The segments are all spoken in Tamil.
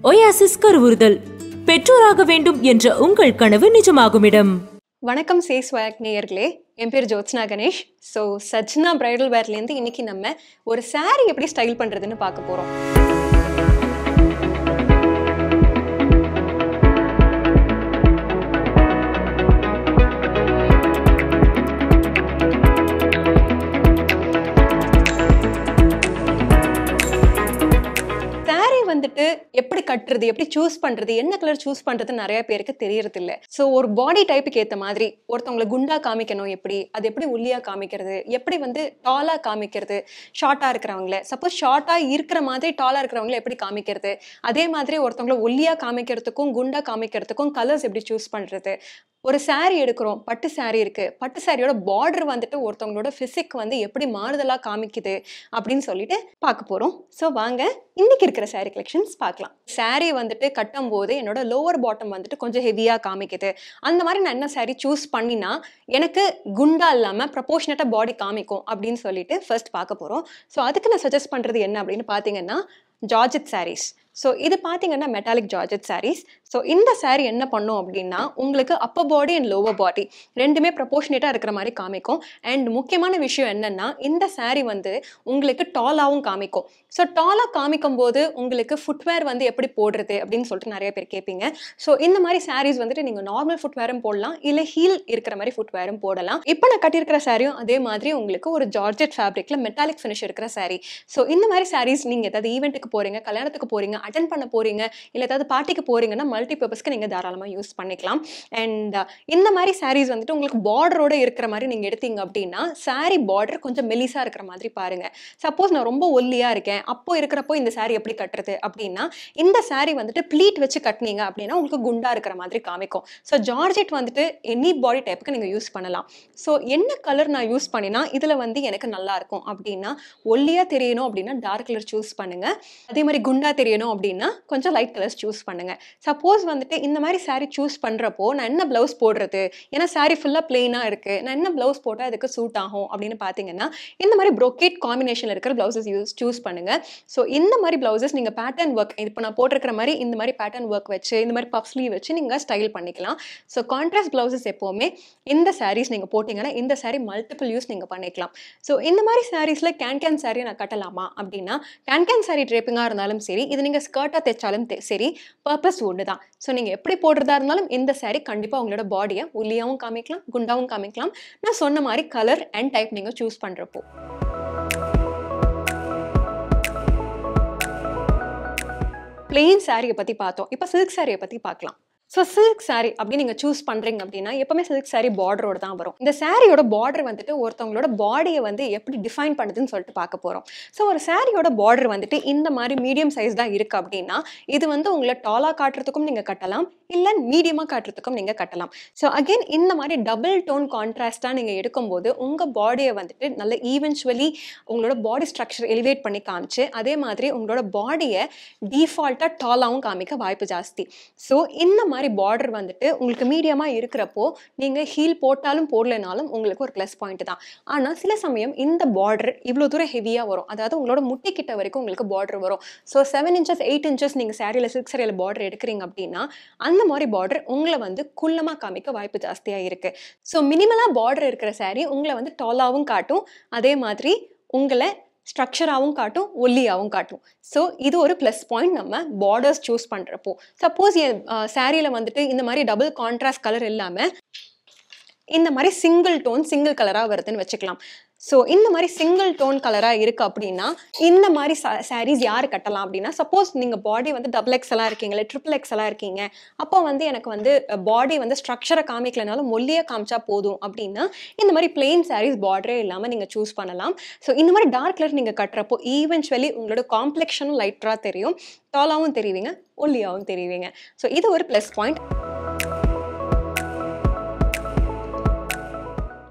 ஒயாசிஸ் கருவுறுதல் பெற்றோராக வேண்டும் என்ற உங்கள் கனவு நிஜமாகும் இடம் வணக்கம் சே ஸ்வாக் நேயர்களே என் பேர் ஜோத்ஸ்னா கணேஷ் ஸோ சஜ்னா பிரைடல் வேர்லேருந்து இன்னைக்கு நம்ம ஒரு saree எப்படி ஸ்டைல் பண்ணுறதுன்னு பார்க்க போகிறோம் saree வந்துட்டு எப்படி கட்டுறது எப்படி சூஸ் பண்ணுறது என்ன கலர் சூஸ் பண்ணுறது நிறைய பேருக்கு தெரியறது இல்லை ஸோ ஒரு பாடி டைப்புக்கு ஏற்ற மாதிரி ஒருத்தவங்களை குண்டா காமிக்கணும் எப்படி அது எப்படி ஒல்லியாக காமிக்கிறது எப்படி வந்து டாலாக காமிக்கிறது ஷார்ட்டாக இருக்கிறவங்கள சப்போஸ் ஷார்ட்டாக இருக்கிற மாதிரி டாலாக இருக்கிறவங்கள எப்படி காமிக்கிறது அதே மாதிரி ஒருத்தவங்கள ஒல்லியாக காமிக்கிறதுக்கும் குண்டா காமிக்கிறதுக்கும் கலர்ஸ் எப்படி சூஸ் பண்ணுறது ஒரு saree எடுக்கிறோம் பட்டு saree இருக்கு பட்டு சாரியோட பார்டர் வந்துட்டு ஒருத்தவங்களோட ஃபிசிக் வந்து எப்படி மாறுதலாக காமிக்குது அப்படின்னு சொல்லிட்டு பார்க்க போகிறோம் ஸோ வாங்க இன்னைக்கு இருக்கிற saree கலெக்ஷன்ஸ் பார்க்கலாம் saree வந்துட்டு கட்டும் போது என்னோட லோவர் பாட்டம் வந்துட்டு கொஞ்சம் ஹெவியாக காமிக்குது அந்த மாதிரி நான் என்ன saree சூஸ் பண்ணினா எனக்கு குண்டா இல்லாமல் ப்ரப்போர்ஷனட்டாக பாடி காமிக்கும் அப்படின்னு சொல்லிட்டு ஃபர்ஸ்ட் பார்க்க போகிறோம் ஸோ அதுக்கு நான் சஜஸ்ட் பண்ணுறது என்ன அப்படின்னு பார்த்தீங்கன்னா ஜார்ஜெட் sarees ஸோ இது பார்த்தீங்கன்னா மெட்டாலிக் ஜார்ஜெட் sarees ஸோ இந்த saree என்ன பண்ணும் அப்படின்னா உங்களுக்கு upper body and lower body ரெண்டுமே ப்ரப்போர்ஷனேட்டாக இருக்கிற மாதிரி காமிக்கும் அண்ட் முக்கியமான விஷயம் என்னன்னா இந்த saree வந்து உங்களுக்கு டாலாகவும் காமிக்கும் ஸோ டாலாக காமிக்கும் போது உங்களுக்கு ஃபுட்வேர் வந்து எப்படி போடுறது அப்படின்னு சொல்லிட்டு நிறைய பேர் கேட்பீங்க ஸோ இந்த மாதிரி sarees வந்துட்டு நீங்கள் நார்மல் ஃபுட்வேரும் போடலாம் இல்லை ஹீல் இருக்கிற மாதிரி ஃபுட்வேரும் போடலாம் இப்போ நான் கட்டியிருக்கிற சாரியும் அதே மாதிரி உங்களுக்கு ஒரு ஜார்ஜெட் ஃபேப்ரிக்கில் மெட்டாலிக் ஃபினிஷ் இருக்கிற saree ஸோ இந்த மாதிரி sarees நீங்கள் ஏதாவது ஈவெண்ட்டுக்கு போகிறீங்க கல்யாணத்துக்கு போகிறீங்க அட்டன் பண்ண போகிறீங்க இல்லை ஏதாவது பார்ட்டிக்கு போகிறீங்கன்னா மல்டி பர்பஸ்க்கு நீங்கள் தாராளமாக யூஸ் பண்ணிக்கலாம் அண்ட் இந்த மாதிரி sarees வந்துட்டு உங்களுக்கு பார்டரோட இருக்கிற மாதிரி நீங்கள் எடுத்தீங்க அப்படின்னா saree பார்டர் கொஞ்சம் மெலிசாக இருக்கிற மாதிரி பாருங்கள் சப்போஸ் நான் ரொம்ப ஒல்லியாக இருக்கேன் அப்போ இருக்கிறப்போ இந்த saree எப்படி கட்டுறது அப்படின்னா இந்த saree வந்துட்டு ப்ளீட் வச்சு கட்டினீங்க அப்படின்னா உங்களுக்கு குண்டா இருக்கிற மாதிரி காமிக்கும் ஸோ ஜார்ஜெட் வந்துட்டு எனி பாடி டைப்புக்கு நீங்கள் யூஸ் பண்ணலாம் ஸோ என்ன கலர் நான் யூஸ் பண்ணினா இதில் வந்து எனக்கு நல்லா இருக்கும் அப்படின்னா ஒல்லியாக தெரியணும் அப்படின்னா டார்க் கலர் சூஸ் பண்ணுங்க அதே மாதிரி குண்டா தெரியணும் அப்படின்னா கொஞ்சம் லைட் கலர்ஸ் சூஸ் பண்ணுங்க சப்போஸ் வந்துட்டு இந்த மாதிரி saree சூஸ் பண்ணுறப்போ நான் என்ன ப்ளவுஸ் போடுறது ஏன்னா saree ஃபுல்லாக பிளெயினாக இருக்குது நான் என்ன ப்ளவுஸ் போட்டால் அதுக்கு சூட் ஆகும் அப்படின்னு பார்த்தீங்கன்னா இந்த மாதிரி ப்ரொக்கேட் காம்பினேஷனில் இருக்கிற ப்ளவுசஸ் யூஸ் சூஸ் பண்ணுங்க ஸோ இந்த மாதிரி ப்ளவுசஸ் நீங்கள் பேட்டர்ன் ஒர்க் இப்போ நான் போட்டிருக்கிற மாதிரி இந்த மாதிரி பேட்டர்ன் ஒர்க் வச்சு இந்த மாதிரி பஃப் ஸ்லீவ் வச்சு நீங்கள் ஸ்டைல் பண்ணிக்கலாம் ஸோ கான்ட்ராஸ்ட் ப்ளவுசஸ் எப்போவுமே இந்த sarees நீங்கள் போட்டிங்கன்னா இந்த saree மல்டிபிள் யூஸ் நீங்கள் பண்ணிக்கலாம் ஸோ இந்த மாதிரி சாரீஸில் கேன் கேன் saree நான் கட்டலாமா அப்படின்னா கேன் கேன் saree ட்ரேப்பிங்காக இருந்தாலும் சரி இது நீங்கள் ஸ்கர்ட்டாக தைச்சாலும் தெ- சரி பர்பஸ் ஒன்று தான் ஸோ நீங்கள் எப்படி போடுறதா இருந்தாலும் இந்த saree கண்டிப்பாக உங்களோட பாடியை ஒல்லியாகவும் காமிக்கலாம் குண்டாவும் காமிக்கலாம் நான் சொன்ன மாதிரி கலர் அண்ட் டைப் நீங்கள் சூஸ் பண்ணுறப்போ பிளெயின் சாரியை பற்றி பார்த்தோம் இப்போ சில்க் சாரியை பற்றி பார்க்கலாம் ஸோ சில்க் saree அப்படி நீங்கள் சூஸ் பண்ணுறீங்க அப்படின்னா எப்பவுமே சில்க் saree பார்டரோட தான் வரும் இந்த சாரியோட பார்டர் வந்துட்டு ஒருத்தவங்களோட பாடியை வந்து எப்படி டிஃபைன் பண்ணுதுன்னு சொல்லிட்டு பார்க்க போகிறோம் ஸோ ஒரு சாரியோட பார்டர் வந்துட்டு இந்த மாதிரி மீடியம் சைஸ் தான் இருக்குது அப்படின்னா இது வந்து உங்களை டாலாக காட்டுறதுக்கும் நீங்கள் கட்டலாம் இல்லை மீடியமாக காட்டுறதுக்கும் நீங்கள் கட்டலாம் ஸோ அகெயின் இந்த மாதிரி டபுள் டோன் கான்ட்ராஸ்டாக நீங்கள் எடுக்கும்போது உங்கள் பாடியை வந்துட்டு நல்ல ஈவென்ச்சுவலி உங்களோட பாடி ஸ்ட்ரக்சர் எலிவேட் பண்ணி காமிச்சு அதே மாதிரி உங்களோட பாடியை டீஃபால்ட்டாக டாலாகவும் காமிக்க வாய்ப்பு ஜாஸ்தி ஸோ இந்த மாதிரி பார்டர் வந்துட்டு உங்களுக்கு மீடியமாக இருக்கிறப்போ நீங்கள் ஹீல் போட்டாலும் போடலைனாலும் உங்களுக்கு ஒரு ப்ளஸ் பாயிண்ட் தான் ஆனால் சில சமயம் இந்த பார்டர் இவ்வளோ தூரம் ஹெவியாக வரும் அதாவது உங்களோட முட்டிக்கிட்ட வரைக்கும் உங்களுக்கு பார்டர் வரும் so seven inches eight inches நீங்கள் சாரியில் சில்க் சாரியில் பார்டர் எடுக்கிறீங்க அப்படின்னா அந்த மாதிரி பார்டர் உங்களை வந்து குள்ளமாக காமிக்க வாய்ப்பு ஜாஸ்தியாக இருக்குது ஸோ மினிமலாக பார்டர் இருக்கிற saree உங்களை வந்து டாலாகவும் காட்டும் அதே மாதிரி உங்களை ஸ்ட்ரக்சராகவும் காட்டும் ஒல்லியாகவும் காட்டும் ஸோ இது ஒரு ப்ளஸ் பாயிண்ட் நம்ம பார்டர்ஸ் சூஸ் பண்ணுறப்போ சப்போஸ் என் சாரியில் வந்துட்டு இந்த மாதிரி டபுள் கான்ட்ராஸ்ட் கலர் இல்லாமல் இந்த மாதிரி சிங்கிள் டோன் சிங்கிள் கலராக வருதுன்னு வச்சுக்கலாம் ஸோ இந்த மாதிரி சிங்கிள் டோன் கலராக இருக்குது அப்படின்னா இந்த மாதிரி சாரீஸ் யார் கட்டலாம் அப்படின்னா சப்போஸ் நீங்கள் பாடி வந்து டபுள் எக்ஸலாக இருக்கீங்க இல்லை ட்ரிபிள் எக்ஸலாக இருக்கீங்க அப்போ வந்து எனக்கு வந்து பாடி வந்து ஸ்ட்ரக்சரை காமிக்கலனாலும் மொல்லியாக காமிச்சா போதும் அப்படின்னா இந்த மாதிரி பிளெயின் சாரீஸ் பார்டரே இல்லாமல் நீங்கள் சூஸ் பண்ணலாம் ஸோ இந்த மாதிரி டார்க் கலர் நீங்கள் கட்டுறப்போ ஈவென்ச்சுவலி உங்களோட காம்ப்ளெக்ஷனும் லைட்டராக தெரியும் டாலாகவும் தெரிவிங்க ஒல்லியாகவும் தெரிவிங்க ஸோ இது ஒரு ப்ளஸ் பாயிண்ட்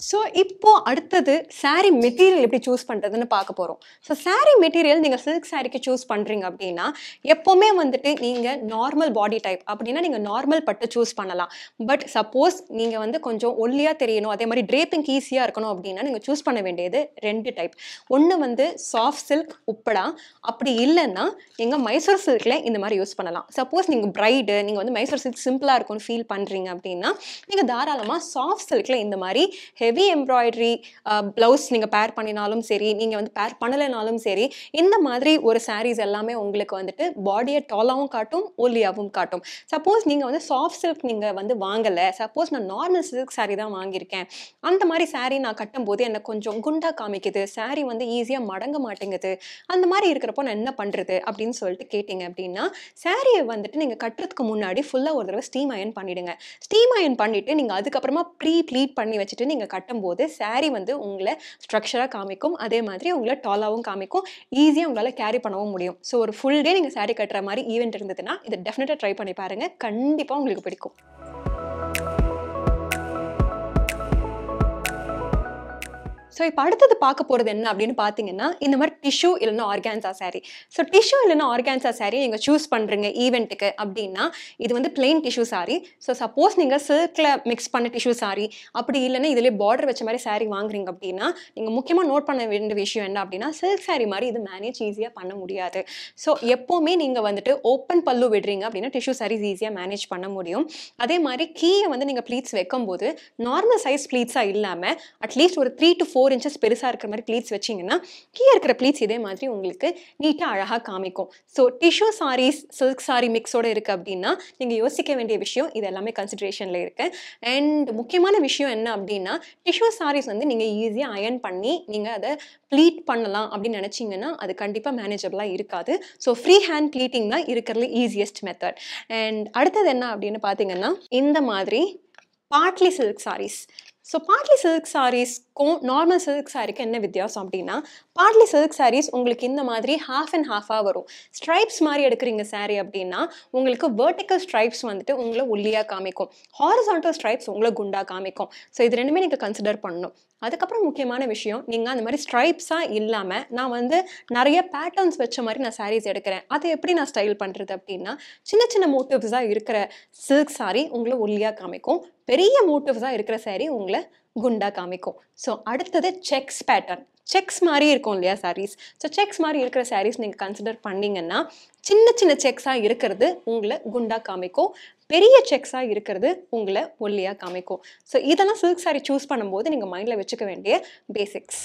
ஸோ இப்போ அடுத்தது saree மெட்டீரியல் எப்படி சூஸ் பண்ணுறதுன்னு பார்க்க போகிறோம் ஸோ saree மெட்டீரியல் நீங்கள் சில்க் சாரீக்கு சூஸ் பண்ணுறீங்க அப்படின்னா எப்போவுமே வந்துட்டு நீங்கள் நார்மல் பாடி டைப் அப்படின்னா நீங்கள் நார்மல் பட்டு சூஸ் பண்ணலாம் பட் சப்போஸ் நீங்கள் வந்து கொஞ்சம் ஒல்லியாக தெரியணும் அதே மாதிரி ட்ரேப்பிங் ஈஸியாக இருக்கணும் அப்படின்னா நீங்கள் சூஸ் பண்ண வேண்டியது ரெண்டு டைப் ஒன்று வந்து சாஃப்ட் சில்க் உப்படா அப்படி இல்லைன்னா நீங்கள் மைசூர் சில்கில் இந்த மாதிரி யூஸ் பண்ணலாம் சப்போஸ் நீங்கள் பிரைடு நீங்கள் வந்து மைசூர் சில்க் சிம்பிளாக இருக்கும்னு ஃபீல் பண்ணுறீங்க அப்படின்னா நீங்கள் தாராளமாக சாஃப்ட் சில்கில் இந்த மாதிரி ஹெவி எம்ப்ராய்டரி ப்ளவுஸ் நீங்கள் பேர் பண்ணினாலும் சரி நீங்கள் வந்து பேர் பண்ணலைனாலும் சரி இந்த மாதிரி ஒரு sarees எல்லாமே உங்களுக்கு வந்துட்டு பாடியை டாலாகவும் காட்டும் ஒல்லியாகவும் காட்டும் சப்போஸ் நீங்கள் வந்து சாஃப்ட் சில்க் நீங்கள் வந்து வாங்கலை சப்போஸ் நான் நார்மல் சில்க் saree தான் வாங்கியிருக்கேன் அந்த மாதிரி saree நான் கட்டும்போது எனக்கு கொஞ்சம் குண்டா காமிக்குது saree வந்து ஈஸியாக மடங்க மாட்டேங்குது அந்த மாதிரி இருக்கிறப்போ நான் என்ன பண்ணுறது அப்படின்னு சொல்லிட்டு கேட்டிங்க அப்படின்னா சாரியை வந்துட்டு நீங்கள் கட்டுறதுக்கு முன்னாடி ஃபுல்லாக ஒரு தடவை ஸ்டீம் அயன் பண்ணிவிடுங்க ஸ்டீம் அயன் பண்ணிவிட்டு நீங்கள் அதுக்கப்புறமா ப்ரீ ப்ளீட் பண்ணி வச்சுட்டு நீங்கள் கட்டும்போது saree வந்து உங்களை ஸ்ட்ரக்சராக காமிக்கும் அதே மாதிரி உங்களை டாலாகவும் காமிக்கும் ஈஸியாக உங்களால் கேரி பண்ணவும் முடியும் ஸோ ஒரு ஃபுல் டே நீங்கள் saree கட்டுற மாதிரி ஈவெண்ட் இருந்ததுன்னா இதை டெஃபினட்டாக ட்ரை பண்ணி பாருங்கள் கண்டிப்பாக உங்களுக்கு பிடிக்கும் ஸோ இப்போ அடுத்தது பார்க்க போகிறது என்ன அப்படின்னு பார்த்தீங்கன்னா இந்த மாதிரி டிஷ்யூ இல்லைன்னா ஆர்கான்சா saree ஸோ டிஷ்யூ இல்லைன்னா ஆர்கான்சா saree நீங்கள் சூஸ் பண்ணுறீங்க ஈவெண்ட்டுக்கு அப்படின்னா இது வந்து plain tissue saree so suppose நீங்கள் சில்கில் மிக்ஸ் பண்ண டிஷ்யூ saree அப்படி இல்லைன்னா இதிலே பார்டர் வச்ச மாதிரி saree வாங்குறீங்க அப்படின்னா நீங்கள் முக்கியமாக நோட் பண்ண வேண்டிய விஷயம் என்ன அப்படின்னா சில்க் saree மாதிரி இது மேனேஜ் ஈஸியாக பண்ண முடியாது ஸோ எப்போவுமே நீங்கள் வந்துட்டு ஓப்பன் பல்லு விடுறீங்க அப்படின்னா டிஷ்யூ sarees ஈஸியாக மேனேஜ் பண்ண முடியும் அதே மாதிரி கீயை வந்து நீங்கள் ப்ளீட்ஸ் வைக்கும்போது நார்மல் சைஸ் ப்ளீட்ஸாக இல்லாமல் அட்லீஸ்ட் ஒரு த்ரீ டு ஃபோர் இன்ச்சஸ் பெருசாக இருக்கிற மாதிரி ப்ளீட்ஸ் வச்சிங்கன்னா கீழே இருக்கிற ப்ளீட்ஸ் இதே மாதிரி உங்களுக்கு நீட்டாக அழகாக காமிக்கும் so tissue saris silk sari மிக்ஸோட இருக்குது அப்படின்னா நீங்கள் யோசிக்க வேண்டிய விஷயம் இது எல்லாமே கன்சிடரேஷனில் இருக்குது அண்ட் முக்கியமான விஷயம் என்ன அப்படின்னா டிஷ்யூ சாரீஸ் வந்து நீங்கள் ஈஸியாக அயன் பண்ணி நீங்கள் அதை ப்ளீட் பண்ணலாம் அப்படின்னு நினச்சிங்கன்னா அது கண்டிப்பாக மேனேஜபிளாக இருக்காது ஸோ ஃப்ரீ ஹேண்ட் ப்ளீட்டிங் தான் இருக்கிறதுல ஈஸியஸ்ட் மெத்தட் அண்ட் அடுத்தது என்ன அப்படின்னு பார்த்தீங்கன்னா இந்த மாதிரி partly silk saris so partly silk சாரீஸ்க்கும் நார்மல் சில்க் சாரிக்கு என்ன வித்தியாசம் அப்படின்னா பார்ட்லி சில்க் சாரீஸ் உங்களுக்கு இந்த மாதிரி ஹாஃப் அண்ட் ஹாஃபாக வரும் ஸ்ட்ரைப்ஸ் மாதிரி எடுக்கிறீங்க saree அப்படின்னா உங்களுக்கு வெர்டிக்கல் ஸ்ட்ரைப்ஸ் வந்துட்டு உங்களை ஒல்லியாக காமிக்கும் ஹாரிசான்டல் ஸ்ட்ரைப்ஸ் உங்களை குண்டா காமிக்கும் ஸோ இது ரெண்டுமே நீங்கள் கன்சிடர் பண்ணணும் அதுக்கப்புறம் முக்கியமான விஷயம் நீங்கள் அந்த மாதிரி ஸ்ட்ரைப்ஸாக இல்லாமல் நான் வந்து நிறைய பேட்டர்ன்ஸ் வச்ச மாதிரி நான் sarees எடுக்கிறேன் அதை எப்படி நான் ஸ்டைல் பண்ணுறது அப்படின்னா சின்ன சின்ன மோட்டிவ்ஸாக இருக்கிற சில்க் saree உங்களை ஒல்லியாக காமிக்கும் பெரிய மோட்டிவ்ஸாக இருக்கிற saree உங்களை குண்டா காமிக்கும் ஸோ அடுத்தது செக்ஸ் பேட்டர்ன் செக்ஸ் மாதிரி இருக்கும் இல்லையா sarees ஸோ செக்ஸ் மாதிரி இருக்கிற sarees நீங்கள் கன்சிடர் பண்ணீங்கன்னா சின்ன சின்ன செக்ஸாக இருக்கிறது உங்களை குண்டா காமிக்கும் பெரிய செக்ஸாக இருக்கிறது உங்களை ஒல்லியாக காமிக்கும் ஸோ இதெல்லாம் சில்க் saree சூஸ் பண்ணும்போது நீங்கள் மைண்டில் வச்சுக்க வேண்டிய பேசிக்ஸ்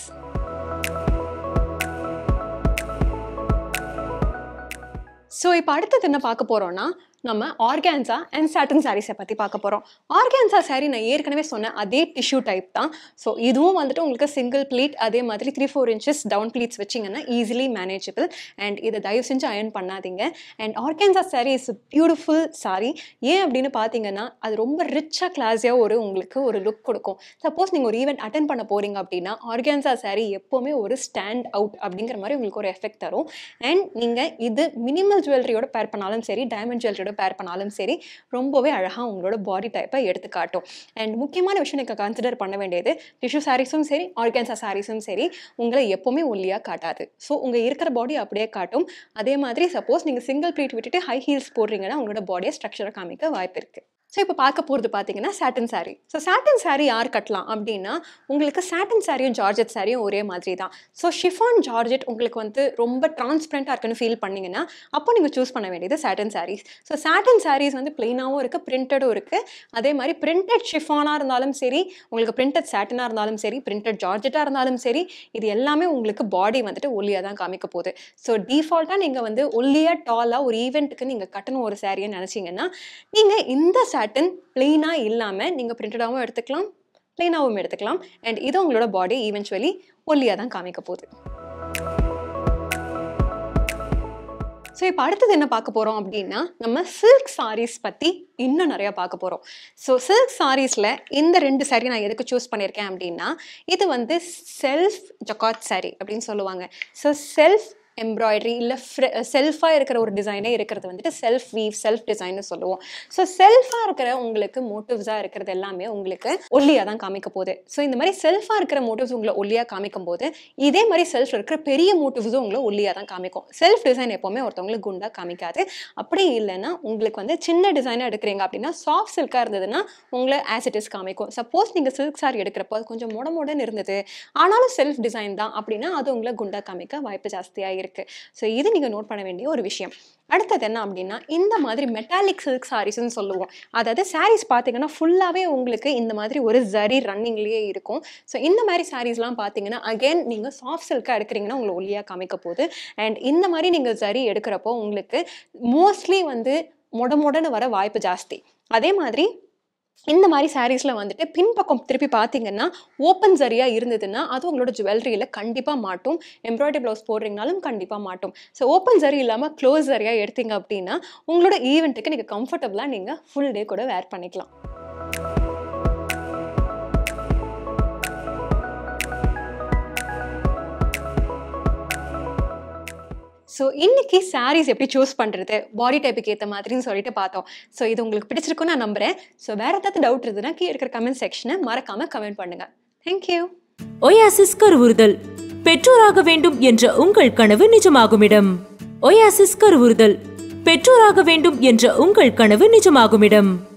ஸோ இப்போ அடுத்தது என்ன பார்க்க போகிறோம்னா நம்ம ஆர்கான்சா அண்ட் சாட்டன் சாரீஸை பற்றி பார்க்க போகிறோம் ஆர்கான்சா saree நான் ஏற்கனவே சொன்னேன் அதே டிஷ்யூ டைப் தான் ஸோ இதுவும் வந்துட்டு உங்களுக்கு சிங்கிள் ப்ளீட் அதே மாதிரி three four inches down pleats வச்சிங்கன்னா ஈஸிலி மேனேஜபிள் அண்ட் இதை தயவு செஞ்சு அயன் பண்ணாதீங்க and organza saree is beautiful saree ஏன் அப்படின்னு பார்த்தீங்கன்னா அது ரொம்ப ரிச்சாக கிளாஸியாக ஒரு உங்களுக்கு ஒரு லுக் கொடுக்கும் சப்போஸ் நீங்கள் ஒரு ஈவெண்ட் அட்டன் பண்ண போகிறீங்க அப்படின்னா ஆர்கான்சா saree எப்போவுமே ஒரு ஸ்டாண்ட் அவுட் அப்படிங்கிற மாதிரி உங்களுக்கு ஒரு எஃபெக்ட் தரும் அண்ட் நீங்கள் இது மினிமல் ஜுவல்லரியோட பேர் பண்ணாலும் சரி டைமண்ட் ஜுவல்லரியோட பேர் பண்ணாலும் சரி ரொம்பவே அழகாக உங்களோட பாடி டைப்பை எடுத்து காட்டும் அண்ட் முக்கியமான விஷயம் நீங்கள் கன்சிடர் பண்ண வேண்டியது டிஷ்யூ சாரீஸும் சரி ஆர்கான்சா சாரீஸும் சரி உங்களை எப்போவுமே ஒல்லியாக காட்டாது ஸோ உங்கள் இருக்கிற பாடி அப்படியே காட்டும் அதே மாதிரி சப்போஸ் நீங்கள் சிங்கிள் ப்ளீட் விட்டுட்டு ஹை ஹீல்ஸ் போடுறீங்கன்னா உங்களோட பாடியை ஸ்ட்ரக்சரை காமிக்க வாய்ப்பு இருக்குது ஸோ இப்போ பார்க்க போகிறது பார்த்தீங்கன்னா satin saree so satin saree யார் கட்டலாம் அப்படின்னா உங்களுக்கு சாட்டன் சாரியும் ஜார்ஜெட் சாரியும் ஒரே மாதிரி தான் ஸோ ஷிஃபான் ஜார்ஜெட் உங்களுக்கு வந்து ரொம்ப டிரான்ஸ்பரண்ட்டாக இருக்குன்னு ஃபீல் பண்ணீங்கன்னா அப்போ நீங்கள் சூஸ் பண்ண வேண்டியது satin sarees so satin sarees வந்து பிளெயினாகவும் இருக்குது பிரிண்டடும் இருக்குது அதே மாதிரி பிரிண்டட் ஷிஃபானாக இருந்தாலும் சரி உங்களுக்கு பிரிண்டட் சாட்டனாக இருந்தாலும் சரி பிரிண்டட் ஜார்ஜெட்டாக இருந்தாலும் சரி இது எல்லாமே உங்களுக்கு பாடி வந்துட்டு ஒல்லியாக தான் காமிக்க போகுது ஸோ டிஃபால்ட்டாக நீங்கள் வந்து ஒல்லியாக டாலாக ஒரு ஈவெண்ட்டுக்கு நீங்கள் கட்டணும் ஒரு சாரியை நினச்சிங்கன்னா நீங்கள் இந்த சாட்டன் பிளெயினாக இல்லாமல் நீங்கள் பிரிண்டடாகவும் எடுத்துக்கலாம் பிளெயினாகவும் எடுத்துக்கலாம் அண்ட் இது உங்களோட பாடி ஈவென்ச்சுவலி ஒல்லியாக தான் காமிக்க போகுது ஸோ இப்போ அடுத்தது என்ன பார்க்க போகிறோம் அப்படின்னா நம்ம சில்க் சாரீஸ் பற்றி இன்னும் நிறையா பார்க்க போகிறோம் ஸோ சில்க் சாரீஸில் இந்த ரெண்டு saree நான் எதுக்கு சூஸ் பண்ணியிருக்கேன் அப்படின்னா இது வந்து செல்ஃப் ஜக்காட் saree அப்படின்னு சொல்லுவாங்க ஸோ செல்ஃப் எம்ப்ராய்டரி இல்லை செல்ஃபாக இருக்கிற ஒரு டிசைனே இருக்கிறது வந்துட்டு செல்ஃப் வீவ் செல்ஃப் டிசைன்னு சொல்லுவோம் ஸோ செல்ஃபாக இருக்கிற உங்களுக்கு மோட்டிவ்ஸாக இருக்கிறது எல்லாமே உங்களுக்கு ஒல்லியாக தான் காமிக்க போகுது ஸோ இந்த மாதிரி செல்ஃபாக இருக்கிற மோட்டிவ்ஸ் உங்களை ஒல்லியாக காமிக்கும் போது இதே மாதிரி செல்ஃப் இருக்கிற பெரிய மோட்டிவ்ஸும் உங்களை ஒல்லியாக தான் காமிக்கும் செல்ஃப் டிசைன் எப்போவுமே ஒருத்தவங்களுக்கு குண்டாக காமிக்காது அப்படி இல்லைன்னா உங்களுக்கு வந்து சின்ன டிசைனாக எடுக்கிறீங்க அப்படின்னா சாஃப்ட் சில்காக இருந்ததுன்னா உங்களை ஆசிட்டிஸ் காமிக்கும் சப்போஸ் நீங்கள் சில்க் சாரி எடுக்கிறப்போ அது கொஞ்சம் முட முடன்னு இருந்தது ஆனாலும் செல்ஃப் டிசைன் தான் அப்படின்னா அது உங்களை குண்டாக காமிக்க வாய்ப்பு ஜாஸ்தியாக இருக்குது ஸோ இது நீங்கள் நோட் பண்ண வேண்டிய ஒரு விஷயம் அடுத்தது என்ன அப்படின்னா இந்த மாதிரி மெட்டாலிக் சில்க் சாரீஸ்னு சொல்லுவோம் அதாவது சாரீஸ் பார்த்தீங்கன்னா ஃபுல்லாகவே உங்களுக்கு இந்த மாதிரி ஒரு ஜரி ரன்னிங்லேயே இருக்கும் ஸோ இந்த மாதிரி சாரீஸ்லாம் பார்த்தீங்கன்னா அகைன் நீங்கள் சாஃப்ட் சில்காக எடுக்கிறீங்கன்னா உங்களை ஒல்லியாக காமிக்க போகுது அண்ட் இந்த மாதிரி நீங்கள் ஜரி எடுக்கிறப்போ உங்களுக்கு மோஸ்ட்லி வந்து மொட மொடன்னு வர வாய்ப்பு ஜாஸ்தி அதே மாதிரி இந்த மாதிரி சாரீஸில் வந்துட்டு பின்பக்கம் திருப்பி பார்த்தீங்கன்னா ஓப்பன் சரியாக இருந்ததுன்னா அது உங்களோட ஜுவல்லரியில் கண்டிப்பாக மாட்டும் எம்ப்ராய்டரி ப்ளவுஸ் போடுறீங்கனாலும் கண்டிப்பாக மாட்டும் ஸோ ஓப்பன் சரி இல்லாமல் க்ளோஸ் சரியாக எடுத்தீங்க அப்படின்னா உங்களோட ஈவெண்ட்டுக்கு நீங்கள் கம்ஃபர்டபுளாக நீங்கள் ஃபுல் டே கூட வேர் பண்ணிக்கலாம் ஸோ இன்னைக்கு சாரீஸ் எப்படி சூஸ் பண்ணுறது பாடி டைப்புக்கு ஏற்ற மாதிரின்னு சொல்லிட்டு பார்த்தோம் ஸோ இது உங்களுக்கு பிடிச்சிருக்குன்னு நான் நம்புறேன் ஸோ வேறு ஏதாவது டவுட் இருந்ததுன்னா கீழே இருக்கிற கமெண்ட் செக்ஷனை மறக்காமல் கமெண்ட் பண்ணுங்கள் தேங்க்யூ ஒயாசிஸ் கருவுறுதல் பெற்றோராக வேண்டும் என்ற உங்கள் கனவு நிஜமாகும் இடம் ஒயாசிஸ் கருவுறுதல் பெற்றோராக வேண்டும் என்ற உங்கள் கனவு நிஜமாகும் இடம்